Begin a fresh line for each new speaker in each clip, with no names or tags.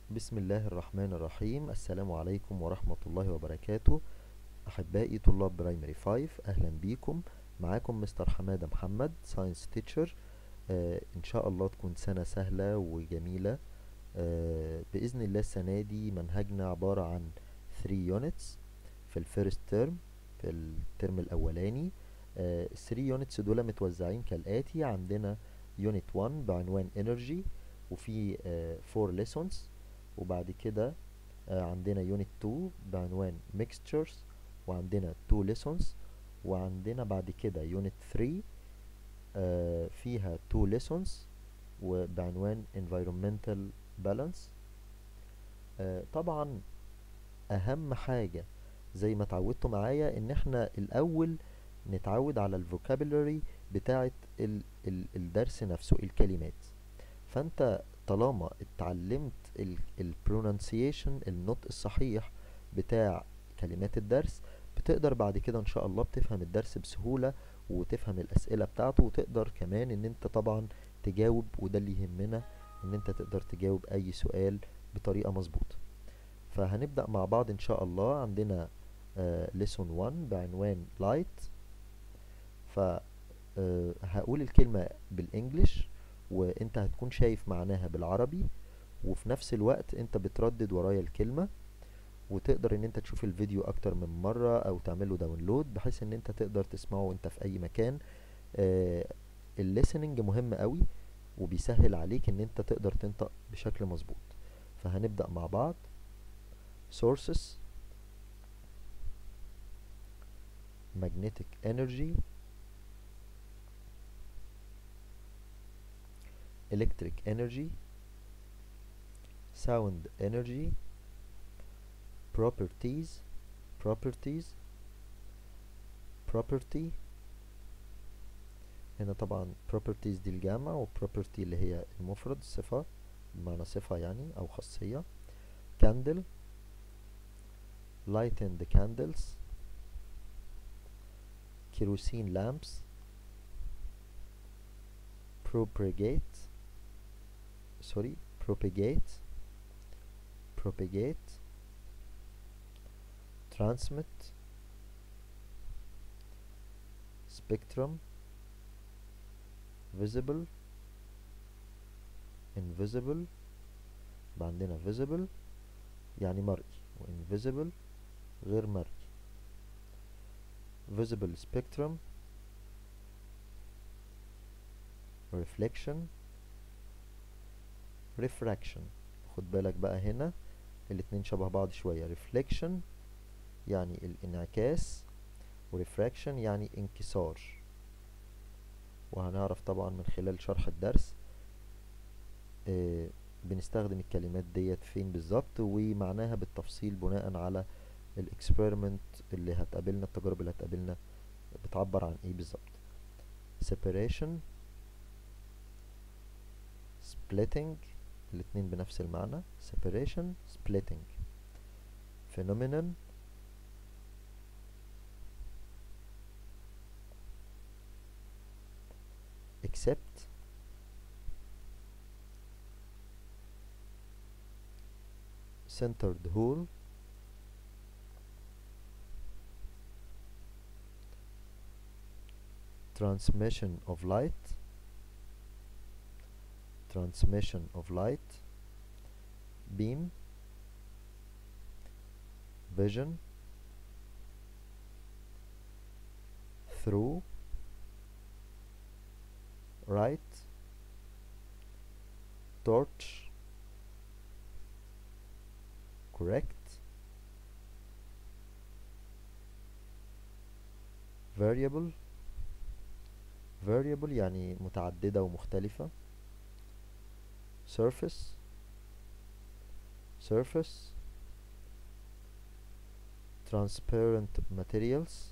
بسم الله الرحمن الرحيم السلام عليكم ورحمة الله وبركاته أحبائي طلاب برايمري 5 أهلا بيكم معاكم مستر حمادة محمد ساينس تيتشر آه إن شاء الله تكون سنة سهلة وجميلة آه بإذن الله السنة دي منهجنا عبارة عن 3 units في الفيرست ترم في الترم الأولاني ال 3 units دول متوزعين كالآتي عندنا unit 1 بعنوان energy وفي 4 lessons وبعد كده آه، عندنا يونت 2 بعنوان mixtures وعندنا 2 lessons وعندنا بعد كده يونت 3 آه، فيها 2 lessons وبعنوان environmental balance آه، طبعا اهم حاجة زي ما اتعودتوا معايا ان احنا الاول نتعود على الفوكابولري بتاعت ال ال الدرس نفسه الكلمات فانت طالما اتعلمت البرونانسيشن النطق الصحيح بتاع كلمات الدرس بتقدر بعد كده ان شاء الله بتفهم الدرس بسهولة وتفهم الاسئلة بتاعته وتقدر كمان ان انت طبعا تجاوب وده اللي يهمنا ان انت تقدر تجاوب اي سؤال بطريقة مظبوطة فهنبدأ مع بعض ان شاء الله عندنا ليسون 1 بعنوان light فهقول الكلمة بالانجلش وانت هتكون شايف معناها بالعربي وفي نفس الوقت انت بتردد ورايا الكلمة وتقدر ان انت تشوف الفيديو اكتر من مرة او تعمله داونلود بحيث ان انت تقدر تسمعه وانت في اي مكان آه الليسننج مهم قوي وبيسهل عليك ان انت تقدر تنطق بشكل مظبوط فهنبدأ مع بعض sources magnetic energy electric energy sound energy properties properties property هنا طبعا properties دي الجامع و property اللي هي المفرد صفة بمعنى صفة يعني أو خاصية candle lighten the candles kerosene lamps propagate sorry propagate propagate transmit spectrum visible invisible يبقى عندنا visible يعني مرئي و invisible غير مرئي visible spectrum reflection refraction خد بالك بقى هنا الاتنين شبه بعض شوية reflection يعني الانعكاس و refraction يعني انكسار وهنعرف طبعا من خلال شرح الدرس آه بنستخدم الكلمات ديت فين بالظبط ومعناها بالتفصيل بناء على الاكسبيرمنت اللي هتقابلنا التجارب اللي هتقابلنا بتعبر عن ايه بالظبط separation splitting الاتنين بنفس المعنى separation splitting phenomenon except centered hole transmission of light transmission of light beam vision through right torch correct variable variable يعني متعددة ومختلفة surface surface transparent materials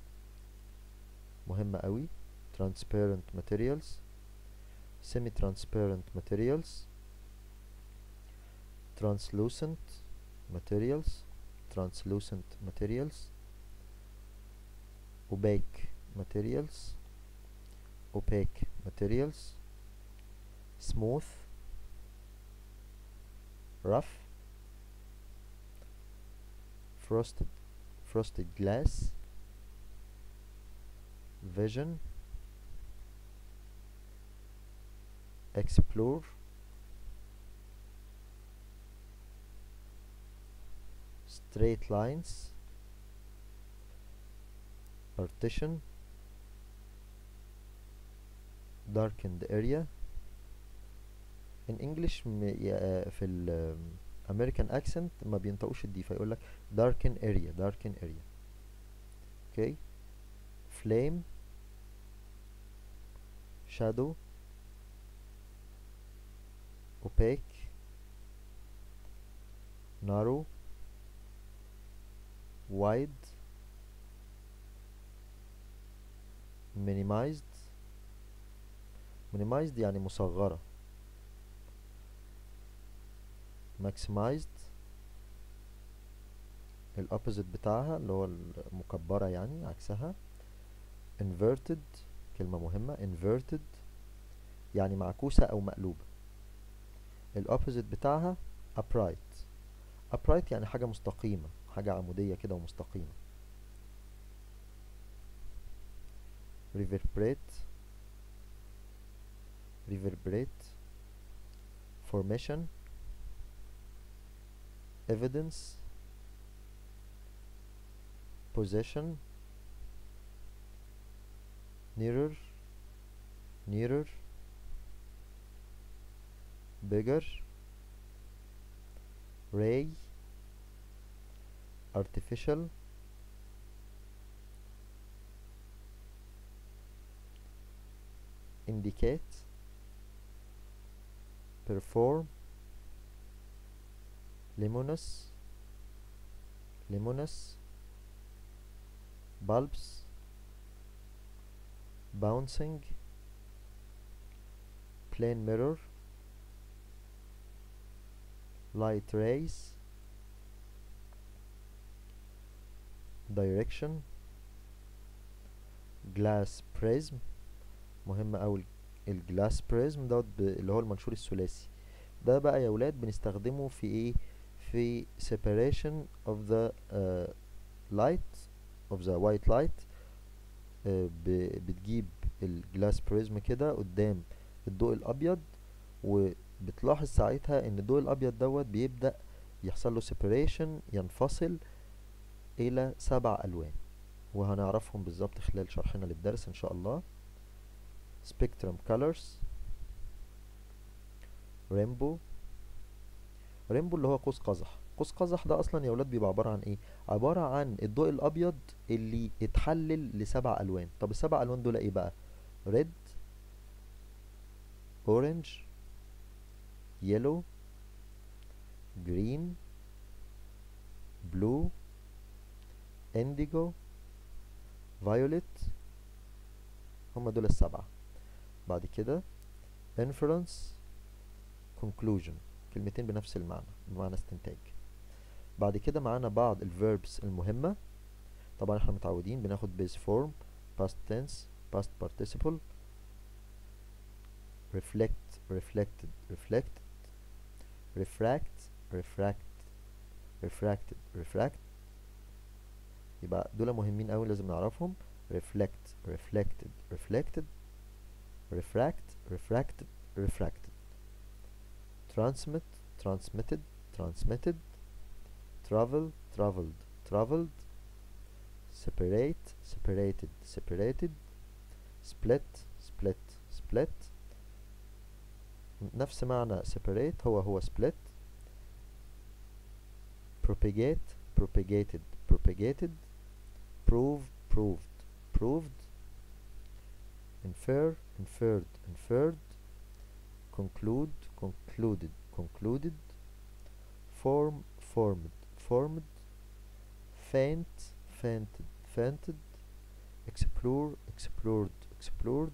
مهمة قوي transparent materials semi transparent materials translucent materials translucent materials opaque materials opaque materials smooth rough frosted frosted glass vision explore straight lines partition darkened area in English م- يا- في ال American accent ما بينطقوش الدي فيقول لك darken area darken area okay flame shadow opaque narrow wide minimized minimized يعني مصغرة maximized الأوبوزيت بتاعها اللي هو المكبرة يعني عكسها inverted كلمة مهمة inverted يعني معكوسة أو مقلوبة الأوبوزيت بتاعها upright upright يعني حاجة مستقيمة حاجة عمودية كده ومستقيمة reverberate reverberate formation evidence possession nearer nearer bigger ray artificial indicate perform luminous luminous bulbs bouncing plane mirror light rays direction glass prism مهم اوي الجلاس بريزم دوت ب- اللي هو المنشور الثلاثي ده بقى يا ولاد بنستخدمه في ايه في separation of the uh, light of the white light آه، ب- بتجيب الجلاس بريزم كده قدام الضوء الابيض وبتلاحظ ساعتها ان الضوء الابيض دوت بيبدأ يحصل له separation ينفصل الى سبع الوان وهنعرفهم بالظبط خلال شرحنا للدرس ان شاء الله spectrum colors rainbow rainbow اللي هو قوس قزح قوس قزح ده اصلا يا ولاد بيبقى عبارة عن ايه عبارة عن الضوء الابيض اللي اتحلل لسبع الوان طب السبع الوان دول ايه بقى red orange yellow green blue indigo violet هما دول السبعة بعد كده inference conclusion كلمتين بنفس المعنى بمعنى استنتاج بعد كده معانا بعض الverbs المهمة طبعا احنا متعودين بناخد base form past tense past participle reflect reflected reflected refract refract refracted refract يبقى دول مهمين قوي لازم نعرفهم reflect reflected reflected refract refracted refracted transmit transmitted transmitted travel traveled traveled separate separated separated split split split نفس معنى separate هو هو split propagate propagated propagated prove proved proved infer inferred inferred conclude concluded concluded form formed formed faint fainted fainted explore explored explored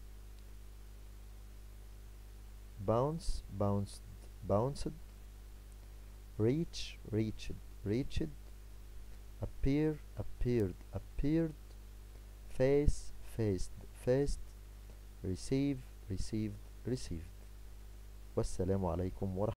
bounce bounced bounced reach reached reached appear appeared appeared face faced faced receive received received والسلام عليكم ورحمة